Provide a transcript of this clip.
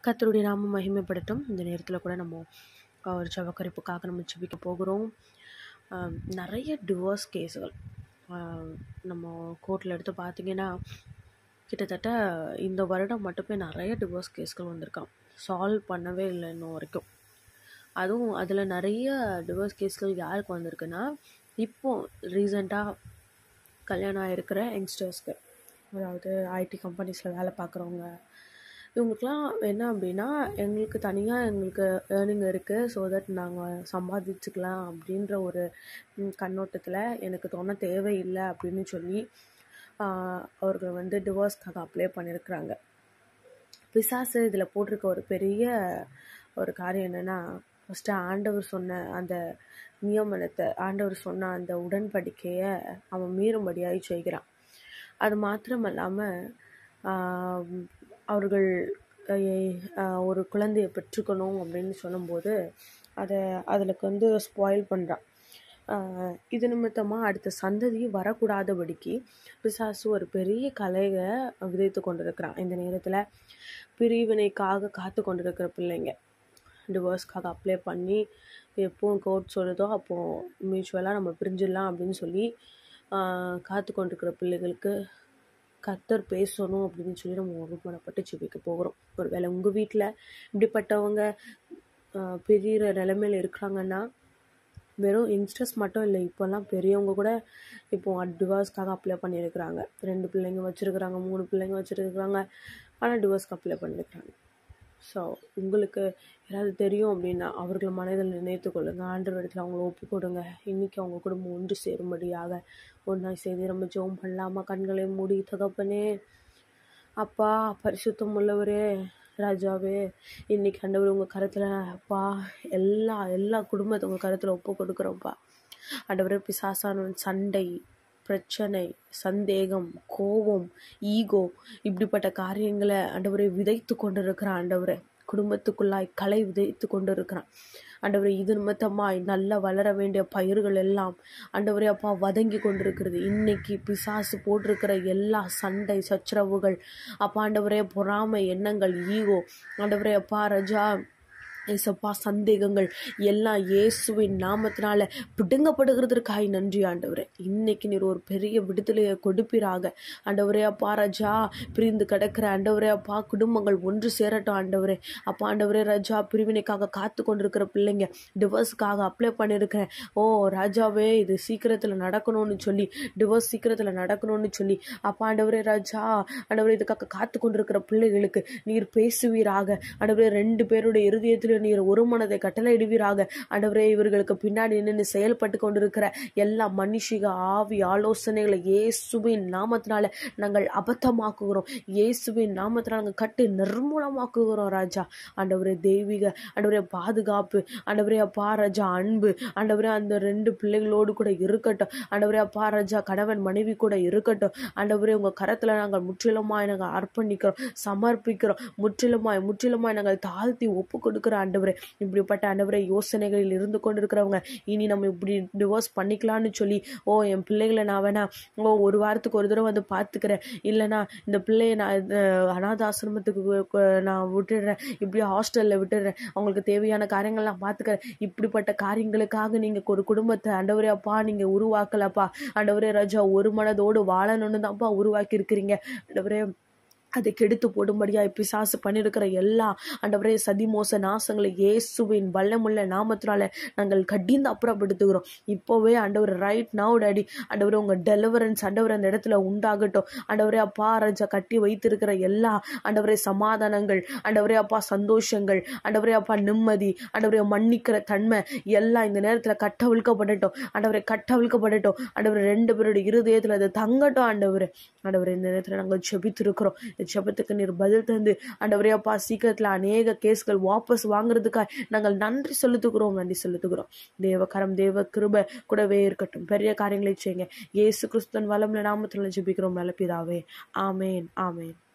கர்த்தருடைய நாமம் மகிமைப்படட்டும் இந்த நேரத்தில் கூட நம்ம அஹ், ஒரு ஜபக்கரிப்புக்காக நம்ம ஜெபிக்க போகிறோம் ஆம், நிறைய டிவோர்ஸ் கேஸுகள் நம்ம கோர்ட்டில் எடுத்து பார்த்தீங்கன்னா கிட்டத்தட்ட இந்த வருடம் மட்டுமே நிறைய டிவோர்ஸ் கேஸ்கள் வந்திருக்கான் சால்வ் பண்ணவே இல்லை இன்னும் வரைக்கும் அதுவும் அதில் நிறைய டிவோர்ஸ் கேஸ்கள் யாருக்கு வந்திருக்குன்னா இப்போ ரீசெண்டாக கல்யாணம் ஆகிருக்கிற யங்ஸ்டர்ஸ்க்கு அதாவது ஐடி கம்பெனிஸில் வேலை பார்க்குறவங்க இவங்களுக்குலாம் என்ன அப்படின்னா எங்களுக்கு தனியாக எங்களுக்கு ஏர்னிங் இருக்குது ஸோ தட் நாங்கள் சம்பாதிச்சுக்கலாம் அப்படின்ற ஒரு ம், கண்ணோட்டத்தில் எனக்கு தோண தேவையில்லை அப்படின்னு சொல்லி ஆஹ், அவர்கள் வந்து டிவோர்ஸ்க்காக அப்ளை பண்ணியிருக்கிறாங்க பிசாசு இதில் போட்டிருக்க ஒரு பெரிய ஒரு காரியம் என்னென்னா ஃபஸ்ட்டு ஆண்டவர் சொன்ன அந்த நியமனத்தை ஆண்டவர் சொன்ன அந்த உடன்படிக்கையை அவன் மீறும்படியாய் செய்கிறான் அது மாத்திரமல்லாமல் அவர்கள் அஹ், அஹ், ஒரு குழந்தையை பெற்றுக்கணும் அப்படின்னு சொல்லும்போது அதை அதுக்கு வந்து ஸ்பாயில் பண்ணுறான் இது நிமித்தமாக அடுத்த சந்ததி வரக்கூடாதபடிக்கு பிசாசு ஒரு பெரிய கலையை விதைத்து கொண்டிருக்கிறான் இந்த நேரத்தில் பிரிவினைக்காக காத்து கொண்டிருக்கிற பிள்ளைங்க டிவோர்ஸ்க்காக அப்ளை பண்ணி எப்போ கோர்ட் சொல்லுதோ அப்போது மியூச்சுவலாக நம்ம பிரிஞ்சிடலாம் அப்படின்னு சொல்லி ஆஹ், காத்து கொண்டிருக்கிற பிள்ளைகளுக்கு கர்த்தர் பேசணும் அப்படின்னு சொல்லி நம்ம ஒருமனப்பட்டு ஜெபிக்க போகிறோம் ஒருவேளை உங்கள் வீட்டில் இப்படிப்பட்டவங்க ஆஹ், பிரியிற நிலைமையில இருக்கிறாங்கன்னா வெறும் யங்ஸ்டர்ஸ் மட்டும் இல்லை இப்போல்லாம் பெரியவங்க கூட இப்போ டிவோர்ஸ்க்காக அப்ளை பண்ணியிருக்கிறாங்க ரெண்டு பிள்ளைங்க வச்சுருக்குறாங்க மூணு பிள்ளைங்க வச்சுருக்குறாங்க ஆனால் டிவோர்ஸ்க்கு அப்ளை பண்ணியிருக்கிறாங்க ஸோ உங்களுக்கு யாராவது தெரியும் அப்படின்னா அவர்களை மனதில் நினைத்து கொள்ளுங்க ஆண்டவர் இடத்துல அவங்கள ஒப்பு கொடுங்க இன்னைக்கு அவங்க குடும்பம் ஒன்று சேரும்படியாக ஒன்றாய் செய்து நம்ம ஜெபம் பண்ணலாமா கண்களை மூடி தகப்பனே அப்பா பரிசுத்தம் உள்ளவரே ராஜாவே இன்னைக்கு ஆண்டவர் உங்கள் கருத்தில் அப்பா எல்லா எல்லா குடும்பத்தை உங்கள் கருத்தில் ஒப்பு கொடுக்குறோம்ப்பா ஆண்டவரே பிசாசான சண்டை பிரச்சனை சந்தேகம் கோபம் ஈகோ இப்படிப்பட்ட காரியங்களை ஆண்டவரை விதைத்து கொண்டிருக்கிற ஆண்டவரை குடும்பத்துக்குள்ளாய் களை விதைத்து கொண்டிருக்கிறான் ஆண்டவரே இது நிமித்தமாய் நல்லா வளர வேண்டிய பயிர்கள் எல்லாம் ஆண்டவரே அப்பா வதங்கி கொண்டிருக்கிறது இன்னைக்கு பிசாசு போட்டிருக்கிற எல்லா சண்டை சச்சரவுகள் அப்பா ஆண்டவரே பொறாமை எண்ணங்கள் ஈகோ ஆண்டவரே அப்பா ரஜா ஏசப்பா சந்தேகங்கள் எல்லாம் இயேசுவின் நாமத்தினால பிடுங்கப்படுகிறதற்காய் நன்றி ஆண்டவரே இன்னைக்கு நீர் ஒரு பெரிய விடுதலையை கொடுப்பீராக ஆண்டவரே அப்பா ராஜா பிரிந்து கிடக்கிற ஆண்டவரே அப்பா குடும்பங்கள் ஒன்று சேரட்டும் ஆண்டவரே அப்பா ஆண்டவரே ராஜா பிரிவினைக்காக காத்து கொண்டிருக்கிற பிள்ளைங்க டிவோர்ஸுக்காக அப்ளை பண்ணியிருக்கிறேன் ஓ ராஜாவே இது சீக்கிரத்தில் நடக்கணும்னு சொல்லி டிவோர்ஸ் சீக்கிரத்தில் நடக்கணும்னு சொல்லி அப்பா ஆண்டவரே ராஜா ஆண்டவரே இதுக்காக காத்து கொண்டிருக்கிற பிள்ளைகளுக்கு நீர் பேசுவீராக ஆண்டவரே ரெண்டு பேருடைய இருதயத்தில் நீர் ஒரு மனதை கட்டளையிடுவீராக ஆண்டவரே இவர்களுக்கு பின்னாடி நின்று செயல்பட்டு கொண்டிருக்கிற எல்லா மனுஷிக ஆவி ஆலோசனைகளை இயேசுவின் நாமத்தினால நாங்கள் அபத்தமாக்குகிறோம் இயேசுவின் நாமத்தினால நாங்கள் கட்டி நிர்மூலமாக்குகிறோம் ராஜா ஆண்டவரே தெய்வீக ஆண்டவரே பாதுகாப்பு ஆண்டவரே அப்பா ராஜா அன்பு ஆண்டவரே அந்த ரெண்டு பிள்ளைகளோடு கூட இருக்கட்டும் ஆண்டவரே அப்பா ராஜா கணவன் மனைவி கூட இருக்கட்டும் ஆண்டவரே உங்க கரத்துல நாங்கள் முற்றிலுமாய் நாங்கள் அர்ப்பணிக்கிறோம் சமர்ப்பிக்கிறோம் முற்றிலுமாய் முற்றிலுமாய் நாங்கள் தாழ்த்தி ஒப்பு கொடுக்கிற ஆண்டவரே இப்படிப்பட்ட ஆண்டவரே யோசனைகளில் இருந்து கொண்டிருக்கிறவங்க இனி நம்ம இப்படி டிவோர்ஸ் பண்ணிக்கலாம்னு சொல்லி ஓ என் பிள்ளைகளை நான் வேணா ஓ ஒரு வாரத்துக்கு ஒரு தடவை வந்து பார்த்துக்கிறேன் இல்லைனா இந்த பிள்ளைய நான் இது, அனாதை ஆசிரமத்துக்கு கு- கு- நான் விட்டுடுறேன் இப்படி ஹாஸ்டலில் விட்டுடுறேன் அவங்களுக்கு தேவையான காரியங்கள் நான் பார்த்துக்கிறேன் இப்படிப்பட்ட காரியங்களுக்காக நீங்கள் ஒரு குடும்பத்தை ஆண்டவரே அப்பா நீங்கள் உருவாக்கலப்பா ஆண்டவரே ராஜா ஒரு மனதோடு வாழணும்னு தான்ப்பா உருவாக்கி இருக்கிறீங்க ஆண்டவரே அதை கெடுத்து போடும்படியா பிசாசு பண்ணியிருக்கிற எல்லா ஆண்டவரே சதிமோச நாசங்களை இயேசுவின் வல்லமுள்ள நாமத்தினால நாங்கள் கடிந்து அப்புறப்படுத்துகிறோம் இப்போவே ஆண்டவர் ரைட் நவ் டாடி ஆண்டவரே உங்க டெலிவரன்ஸ் ஆண்டவர் அந்த இடத்துல உண்டாகட்டும் ஆண்டவரே அப்பா ராஜா கட்டி வைத்திருக்கிற எல்லா ஆண்டவரே சமாதானங்கள் ஆண்டவரே அப்பா சந்தோஷங்கள் ஆண்டவரே அப்பா நிம்மதி ஆண்டவரே மன்னிக்கிற தன்மை எல்லாம் இந்த நேரத்துல கட்டவிழ்க்கப்படட்டும் ஆண்டவரே கட்டவிழ்க்கப்படட்டும் ஆண்டவரே ரெண்டு பேருடைய இருதயத்துல அது தங்கட்டும் ஆண்டவரே ஆண்டவரே இந்த நேரத்துல நாங்கள் ஜெபித்திருக்கிறோம் இந்த ஜெபத்துக்கு நீர் பதில் தந்து ஆண்டவரே அப்பா சீக்கிரத்துல அநேக கேஸ்கள் வாபஸ் வாங்குறதுக்காக நாங்கள் நன்றி செலுத்துகிறோம் நன்றி செலுத்துகிறோம் தேவகரம் தேவ கிருப கூடவே இருக்கட்டும் பெரிய காரியங்களை செய்யுங்க இயேசு கிறிஸ்துவன் வளம்ல நாமத்துல ஜெபிக்கிறோம் நல்ல பிதாவே ஆமேன் ஆமேன்